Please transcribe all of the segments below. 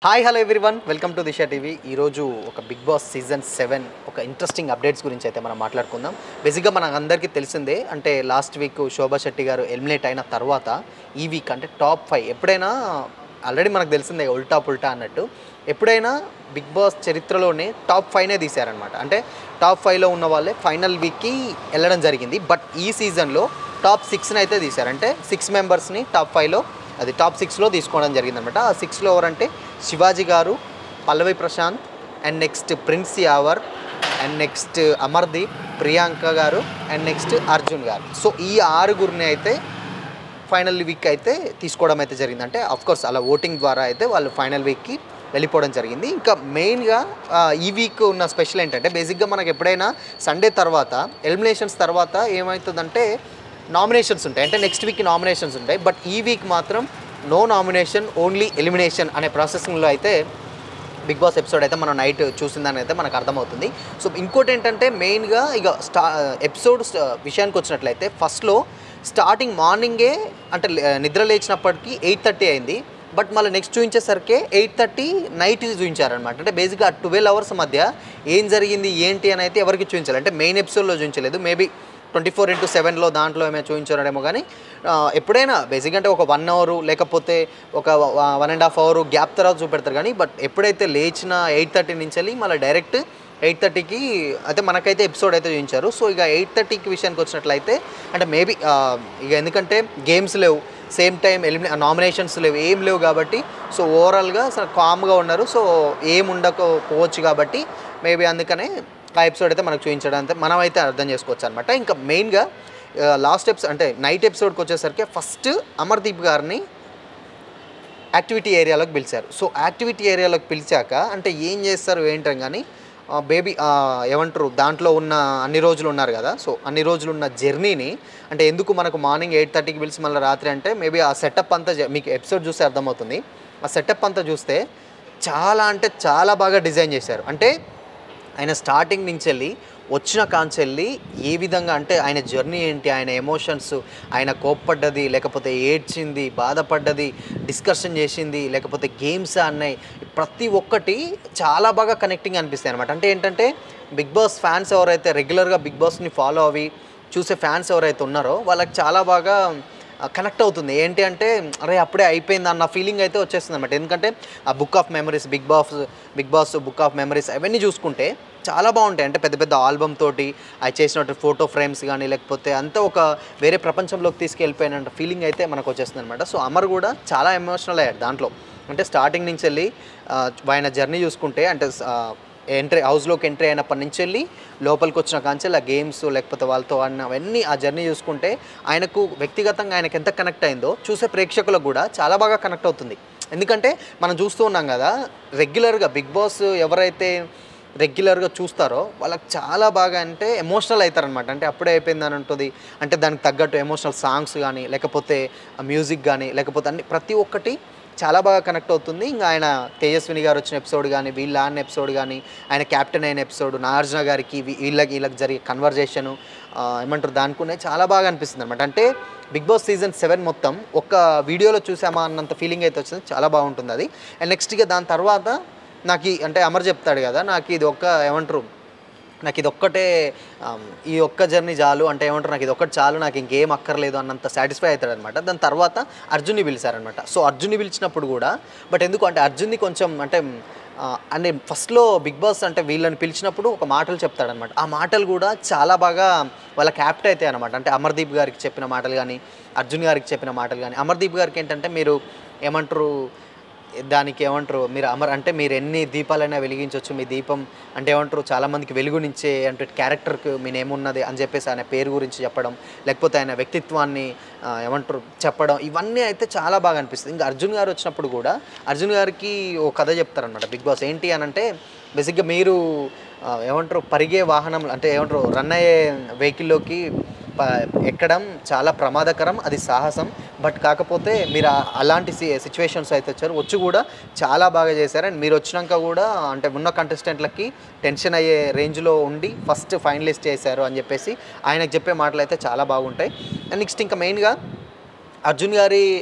hi hello everyone welcome to Disha TV ఈరోజు ఒక Bigg Boss season seven ఒక interesting updates గురించి అయితే మనం మాట్లాడుకుందాం బేసిక్గా మనకు అందరికీ తెలిసిందే అంటే లాస్ట్ వీక్ శోభా శెట్టి గారు ఎలిమినేట్ అయిన తర్వాత ఈ వీక్ అంటే టాప్ ఫైవ్ ఎప్పుడైనా ఆల్రెడీ మనకు తెలిసిందే ఉల్టా పుల్టా అన్నట్టు ఎప్పుడైనా బిగ్ బాస్ చరిత్రలోనే టాప్ ఫైవ్నే తీశారనమాట అంటే టాప్ ఫైవ్లో ఉన్న వాళ్ళే ఫైనల్ వీక్కి వెళ్ళడం జరిగింది బట్ ఈ సీజన్లో టాప్ సిక్స్ని అయితే తీశారు అంటే సిక్స్ మెంబర్స్ని టాప్ ఫైవ్లో అది టాప్ సిక్స్లో తీసుకోవడం జరిగిందనమాట ఆ సిక్స్లో ఎవరంటే శివాజీ గారు Pallavi Prashanth and next Prince Yawar and next Amardeep Priyanka గారు అండ్ నెక్స్ట్ అర్జున్ గారు సో ఈ ఆరుగురిని అయితే ఫైనల్ వీక్ అయితే తీసుకోవడం అయితే జరిగింది అంటే కోర్స్ అలా ఓటింగ్ ద్వారా అయితే వాళ్ళు ఫైనల్ వీక్కి వెళ్ళిపోవడం జరిగింది ఇంకా మెయిన్గా ఆ, ఈ వీక్ ఉన్న స్పెషల్ ఏంటంటే బేసిక్గా మనకు ఎప్పుడైనా సండే తర్వాత ఎలిమినేషన్స్ తర్వాత ఏమవుతుందంటే నామినేషన్స్ ఉంటాయి అంటే నెక్స్ట్ వీక్ నామినేషన్స్ ఉంటాయి బట్ ఈ వీక్ మాత్రం నో నామినేషన్ ఓన్లీ ఎలిమినేషన్ అనే ప్రాసెసింగ్లో అయితే బిగ్ బాస్ ఎపిసోడ్ అయితే మనం నైట్ చూసిందని అయితే మనకు అర్థమవుతుంది సో ఇంకోటి ఏంటంటే మెయిన్గా ఇక స్టా ఎపిసోడ్ విషయానికి వచ్చినట్లయితే ఫస్ట్లో స్టార్టింగ్ మార్నింగే అంటే లే- నిద్ర లేచినప్పటికీ ఎయిట్ థర్టీ అయింది బట్ మళ్ళీ నెక్స్ట్ చూపించేసరికి ఎయిట్ థర్టీ నైట్ చూపించారనమాట అంటే బేసిక్గా ట్వెల్వ్ అవర్స్ మధ్య ఏం జరిగింది ఏంటి అని అయితే ఎవరికి చూపించాలి అంటే మెయిన్ ఎపిసోడ్లో చూపించలేదు మేబీ ట్వంటీ ఫోర్ ఇంటూ సెవెన్లో దాంట్లో ఏమైనా చూపించారేమో కానీ ఆ, ఎప్పుడైనా బేసిక్ అంటే ఒక వన్ అవర్ లేకపోతే ఒక one and half hour gap తర్వాత చూపెడతారు కానీ బట్ ఎప్పుడైతే లేచిన ఎయిట్ థర్టీ నుంచి వెళ్ళి మళ్ళీ డైరెక్ట్ ఎయిట్ థర్టీకి అయితే మనకైతే ఎపిసోడ్ అయితే చూపించారు సో ఇక ఎయిట్ థర్టీకి విషయానికి వచ్చినట్లయితే అంటే మేబీ ఇక ఎందుకంటే గేమ్స్ లేవు సేమ్ టైం ఎలిమినే నామినేషన్స్ లేవు ఏం లేవు కాబట్టి సో ఓవరాల్గా అసలు కామ్గా ఉన్నారు సో ఏం ఉండకపోవచ్చు కాబట్టి మేబీ అందుకనే ఆ ఎపిసోడ్ అయితే మనకు చూపించడం అయితే మనం అయితే అర్థం చేసుకోవచ్చు అనమాట ఇంకా మెయిన్గా లాస్ట్ ఎపిసోడ్ అంటే నైట్ ఎపిసోడ్కి వచ్చేసరికి ఫస్ట్ అమర్దీప్ గారిని యాక్టివిటీ ఏరియాలోకి పిలిచారు సో యాక్టివిటీ ఏరియాలోకి పిలిచాక అంటే ఏం చేస్తారు ఏంటని కానీ బేబీ ఏమంటారు దాంట్లో ఉన్న అన్ని రోజులు ఉన్నారు కదా సో అన్ని రోజులు ఉన్న జర్నీని అంటే ఎందుకు మనకు మార్నింగ్ ఎయిట్ థర్టీకి పిలిచి మళ్ళీ రాత్రి అంటే మేబీ ఆ సెటప్ అంతా జ- మీకు ఎపిసోడ్ చూస్తే అర్థమవుతుంది ఆ సెటప్ అంతా చూస్తే చాలా అంటే చాలా బాగా డిజైన్ చేశారు అంటే ఆయన స్టార్టింగ్ నుంచి వెళ్ళి వచ్చిన కాంచెల్లి ఏ విధంగా అంటే ఆయన జర్నీ ఏంటి ఆయన ఎమోషన్స్ ఆయన కోప్పడ్డది లేకపోతే ఏడ్చింది బాధపడ్డది డిస్కషన్ చేసింది లేకపోతే గేమ్స్ అన్నాయి ప్రతి ఒక్కటి చాలా బాగా కనెక్టింగ్ అనిపిస్తాయి అనమాట అంటే ఏంటంటే బిగ్ బాస్ ఫ్యాన్స్ ఎవరైతే రెగ్యులర్గా బిగ్ బాస్ని ఫాలో అవి చూసే ఫ్యాన్స్ ఎవరైతే ఉన్నారో వాళ్ళకి చాలా బాగా కనెక్ట్ అవుతుంది ఏంటి అంటే అరే అప్పుడే అయిపోయింది అన్న ఫీలింగ్ అయితే వచ్చేస్తుంది అనమాట ఎందుకంటే ఆ book of memories Bigg Boss Bigg Boss book of memories అవన్నీ చూసుకుంటే చాలా బాగుంటాయి అంటే పెద్ద పెద్ద ఆల్బమ్ తోటి అది చేసినట్టు ఫోటో ఫ్రేమ్స్ కానీ లేకపోతే అంతా ఒక వేరే ప్రపంచంలోకి తీసుకెళ్ళిపోయిన ఫీలింగ్ అయితే మనకు వచ్చేస్తుంది అనమాట సో అమర్ కూడా చాలా ఎమోషనల్ అయ్యాడు దాంట్లో అంటే స్టార్టింగ్ నుంచి వెళ్ళి ఆ, ఆయన జర్నీ చూసుకుంటే అంటే ఎంట్రీ హౌస్లోకి ఎంట్రీ అయినప్పటి నుంచి వెళ్ళి లోపలికి వచ్చిన కాంచెల్ ఆ గేమ్స్ లేకపోతే వాళ్ళతో ఆడిన అవన్నీ ఆ జర్నీ చూసుకుంటే ఆయనకు వ్యక్తిగతంగా ఆయనకు ఎంత కనెక్ట్ అయిందో చూసే ప్రేక్షకులకు కూడా చాలా బాగా కనెక్ట్ అవుతుంది ఎందుకంటే మనం చూస్తూ ఉన్నాం కదా రెగ్యులర్గా బిగ్ బాస్ ఎవరైతే రెగ్యులర్గా చూస్తారో వాళ్ళకి చాలా బాగా అంటే ఎమోషనల్ అవుతారనమాట అంటే అప్పుడే అయిపోయిందని ఉంటుంది అంటే దానికి తగ్గట్టు ఎమోషనల్ సాంగ్స్ కానీ లేకపోతే మ్యూజిక్ కానీ లేకపోతే అన్ని ప్రతి ఒక్కటి చాలా బాగా కనెక్ట్ అవుతుంది ఇంకా ఆయన తేజస్విని గారు వచ్చిన ఎపిసోడ్ కానీ వీళ్ళ ఆడిన ఎపిసోడ్ కానీ ఆయన క్యాప్టెన్ అయిన ఎపిసోడ్ నాగార్జున గారికి వీ- వీళ్ళకి వీళ్ళకి జరిగే కన్వర్జేషను ఏమంటారు దానికునే చాలా బాగా అనిపిస్తుంది అనమాట అంటే బిగ్ బాస్ సీజన్ సెవెన్ మొత్తం ఒక వీడియోలో చూసామా అన్నంత ఫీలింగ్ అయితే వచ్చింది చాలా బాగుంటుంది అది అండ్ నెక్స్ట్ ఇక దాని తర్వాత నాకు ఈ- అంటే అమర్ చెప్తాడు కదా నాకు ఇది ఒక్క ఏమంటారు నాకు ఇది ఒక్కటే ఆమ్, ఈ ఒక్క జర్నీ చాలు అంటే ఏమంటారు నాకు ఇది ఒక్కటి చాలు నాకు ఇంకేం అక్కర్లేదు అన్నంత సాటిస్ఫై అవుతాడు అనమాట దాని తర్వాత అర్జున్ని పిలిచారనమాట సో అర్జున్ని పిలిచినప్పుడు కూడా బట్ ఎందుకు అంటే అర్జున్ని కొంచెం అంటే ఆ, అంటే ఫస్ట్లో బిగ్ బాస్ అంటే వీళ్ళని పిలిచినప్పుడు ఒక మాటలు చెప్తాడనమాట ఆ మాటలు కూడా చాలా బాగా వాళ్ళ క్యాప్ట్ అవుతాయి అనమాట అంటే అమర్దీప్ గారికి చెప్పిన మాటలు కానీ అర్జున్ గారికి చెప్పిన మాటలు కానీ అమర్దీప్ గారికి ఏంటంటే మీరు ఏమంటారు దానికి ఏమంటారు మీరు అమర్ అంటే మీరు ఎన్ని దీపాలైనా వెలిగించవచ్చు మీ దీపం అంటే ఏమంటారు చాలామందికి వెలుగునిచ్చే అంటే క్యారెక్టర్కి మీరు ఏమున్నది అని చెప్పేసి ఆయన పేరు గురించి చెప్పడం లేకపోతే ఆయన వ్యక్తిత్వాన్ని ఆ, ఏమంటారు చెప్పడం ఇవన్నీ అయితే చాలా బాగా అనిపిస్తుంది ఇంకా అర్జున్ గారు వచ్చినప్పుడు కూడా అర్జున్ గారికి ఓ కథ చెప్తారనమాట బిగ్ బాస్ ఏంటి అని అంటే బేసిక్గా మీరు ఆ, ఏమంటారు పరిగే వాహనం అంటే ఏమంటారు రన్ అయ్యే వెహికల్లోకి ప- ఎక్కడం చాలా ప్రమాదకరం అది సాహసం బట్ కాకపోతే మీరు ఆ- అలాంటి సిచ్యువేషన్స్ అయితే వచ్చారు వచ్చి కూడా చాలా బాగా చేశారు అండ్ మీరు వచ్చినాక కూడా అంటే ఉన్న కంటెస్టెంట్లకి టెన్షన్ అయ్యే రేంజ్లో ఉండి ఫస్ట్ ఫైనలిస్ట్ చేశారు అని చెప్పేసి ఆయనకు చెప్పే మాటలు అయితే చాలా బాగుంటాయి అండ్ నెక్స్ట్ ఇంకా మెయిన్గా అర్జున్ గారి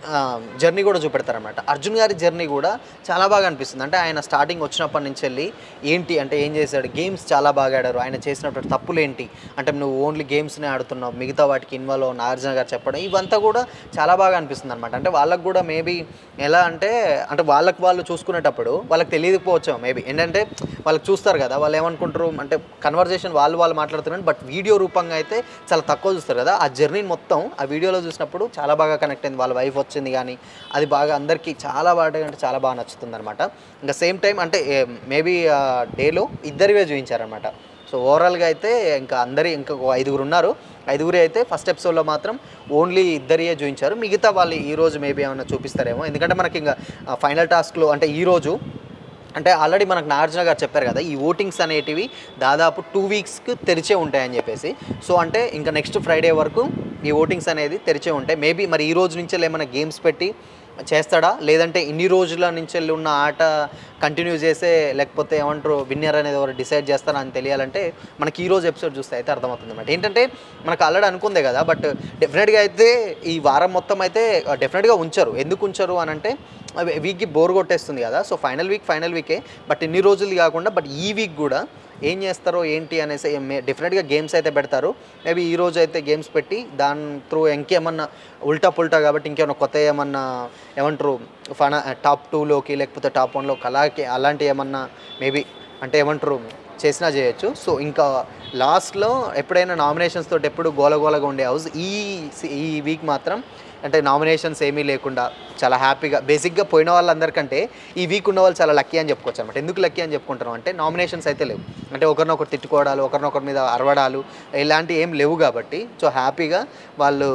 జర్నీ కూడా చూపెడతారనమాట అర్జున్ గారి జర్నీ కూడా చాలా బాగా అనిపిస్తుంది అంటే ఆయన స్టార్టింగ్ వచ్చినప్పటి నుంచి వెళ్ళి ఏంటి అంటే ఏం చేశాడు గేమ్స్ చాలా బాగా ఆడారు ఆయన చేసినటువంటి తప్పులు ఏంటి అంటే నువ్వు ఓన్లీ గేమ్స్నే ఆడుతున్నావు మిగతా వాటికి ఇన్వాల్వ్ అవున నాగార్జున గారు చెప్పడం ఇవంతా కూడా చాలా బాగా అనిపిస్తుంది అనమాట అంటే వాళ్ళకు కూడా మేబీ ఎలా అంటే అంటే వాళ్ళకి వాళ్ళు చూసుకునేటప్పుడు వాళ్ళకి తెలియకపోవచ్చు మేబీ ఏంటంటే వాళ్ళకి చూస్తారు కదా వాళ్ళు ఏమనుకుంటారు అంటే కన్వర్జేషన్ వాళ్ళు వాళ్ళు మాట్లాడుతున్నారు బట్ వీడియో రూపంగా అయితే చాలా తక్కువ చూస్తారు కదా ఆ జర్నీ మొత్తం ఆ వీడియోలో చూసినప్పుడు చాలా బాగా కనెక్ట్ అయింది వాళ్ళ వైఫ్ వచ్చింది కానీ అది బాగా అందరికీ చాలా బాగా అంటే చాలా బాగా నచ్చుతుంది అనమాట ఇంకా సేమ్ టైం అంటే మేబీ డేలో ఇద్దరివే చూపించారనమాట సో ఓవరాల్గా అయితే ఇంకా అందరి ఇంకా ఒక ఐదుగురు ఉన్నారు ఐదుగురు అయితే ఫస్ట్ ఎపిసోడ్లో మాత్రం ఓన్లీ ఇద్దరియే చూపించారు మిగతా వాళ్ళు ఈ రోజు మేబీ ఏమైనా చూపిస్తారేమో ఎందుకంటే మనకి ఇంకా ఫైనల్ టాస్క్లో అంటే ఈ రోజు అంటే ఆల్రెడీ మనకు నాగార్జున గారు చెప్పారు కదా ఈ ఓటింగ్స్ అనేటివి దాదాపు టూ వీక్స్కి తెరిచే ఉంటాయని చెప్పేసి సో అంటే ఇంకా నెక్స్ట్ ఫ్రైడే వరకు ఈ ఓటింగ్స్ అనేది తెరిచే ఉంటాయి మేబీ మరి ఈ రోజు నుంచి ఏమైనా గేమ్స్ పెట్టి చేస్తాడా లేదంటే ఇన్ని రోజుల నుంచి వెళ్ళి ఉన్న ఆట కంటిన్యూ చేసే లేకపోతే ఏమంటారు విన్నర్ అనేది ఎవరు డిసైడ్ చేస్తారా అని తెలియాలంటే మనకి ఈ రోజు ఎపిసోడ్ చూస్తే అయితే అర్థమవుతుంది అనమాట ఏంటంటే మనకు ఆల్రెడీ అనుకుందే కదా బట్ డెఫినెట్గా అయితే ఈ వారం మొత్తం అయితే డెఫినెట్గా ఉంచరు ఎందుకు ఉంచరు అని అంటే వీక్కి బోర్ కొట్టేస్తుంది కదా సో ఫైనల్ వీక్ ఫైనల్ వీకే బట్ ఇన్ని రోజులు కాకుండా బట్ ఈ వీక్ కూడా ఏం చేస్తారో ఏంటి అనేసి డెఫినెట్గా గేమ్స్ అయితే పెడతారు మేబీ ఈ రోజు అయితే గేమ్స్ పెట్టి దాని త్రూ ఇంకేమన్నా ఉల్టా పుల్టా కాబట్టి ఇంకేమన్నా కొత్త ఏమన్నా ఏమంటారు ఫన టాప్ టూలోకి లేకపోతే టాప్ వన్లో అలాగే అలాంటి ఏమన్నా మేబీ అంటే ఏమంటారు చేసినా చేయొచ్చు సో ఇంకా లాస్ట్లో ఎప్పుడైనా నామినేషన్స్ తోటి ఎప్పుడు గోలగోలగా ఉండే హౌస్ ఈ ఈ వీక్ మాత్రం అంటే నామినేషన్స్ ఏమీ లేకుండా చాలా హ్యాపీగా బేసిక్గా పోయిన వాళ్ళందరికంటే ఈ వీక్ ఉన్న వాళ్ళు చాలా లక్కీ అని చెప్పుకోవచ్చు అనమాట ఎందుకు లక్కీ అని చెప్పుకుంటాం అంటే నామినేషన్స్ అయితే లేవు అంటే ఒకరినొకరు తిట్టుకోవడాలు ఒకరినొకరి మీద అరవడాలు ఇలాంటివి ఏం లేవు కాబట్టి సో హ్యాపీగా వాళ్ళు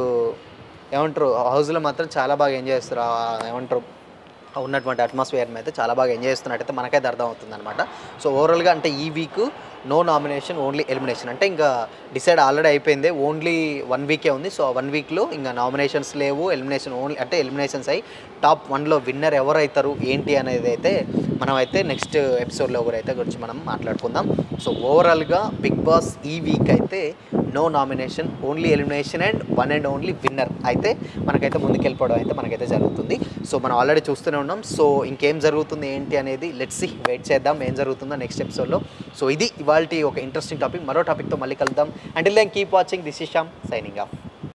ఏమంటారు హౌస్లో మాత్రం చాలా బాగా ఎంజాయ్ చేస్తారు ఆ ఏమంటారు ఆ ఉన్నటువంటి అట్మాస్ఫియర్ అయితే చాలా బాగా ఎంజాయ్ చేస్తున్నట్టయితే మనకైతే అర్థమవుతుంది అనమాట సో ఓవరాల్గా అంటే ఈ week no nomination only elimination అంటే ఇంకా డిసైడ్ ఆల్రెడీ అయిపోయింది ఓన్లీ వన్ వీకే ఉంది సో వన్ వీక్లో ఇంకా నామినేషన్స్ లేవు ఎలిమినేషన్ ఓన్లీ అంటే ఎలిమినేషన్స్ అయ్యి టాప్ వన్లో విన్నర్ ఎవరైతారు ఏంటి అనేది అయితే మనం అయితే నెక్స్ట్ ఎపిసోడ్లో ఎవరైతే గురించి మనం మాట్లాడుకుందాం సో ఓవరాల్గా బిగ్ బాస్ ఈ వీక్ అయితే no nomination only elimination and one and only winner అయితే మనకైతే ముందుకెళ్ళిపోవడం అయితే మనకైతే జరుగుతుంది సో మనం ఆల్రెడీ చూస్తూనే ఉన్నాం సో ఇంకేం జరుగుతుంది ఏంటి అనేది లెట్స్ సి వెయిట్ చేద్దాం ఏం జరుగుతుందో నెక్స్ట్ ఎపిసోడ్లో సో ఇది ఇవాళ ఒక ఇంట్రెస్టింగ్ టాపిక్ మరో టాపిక్తో మళ్ళీ కలుద్దాం until then keep watching this Isham signing of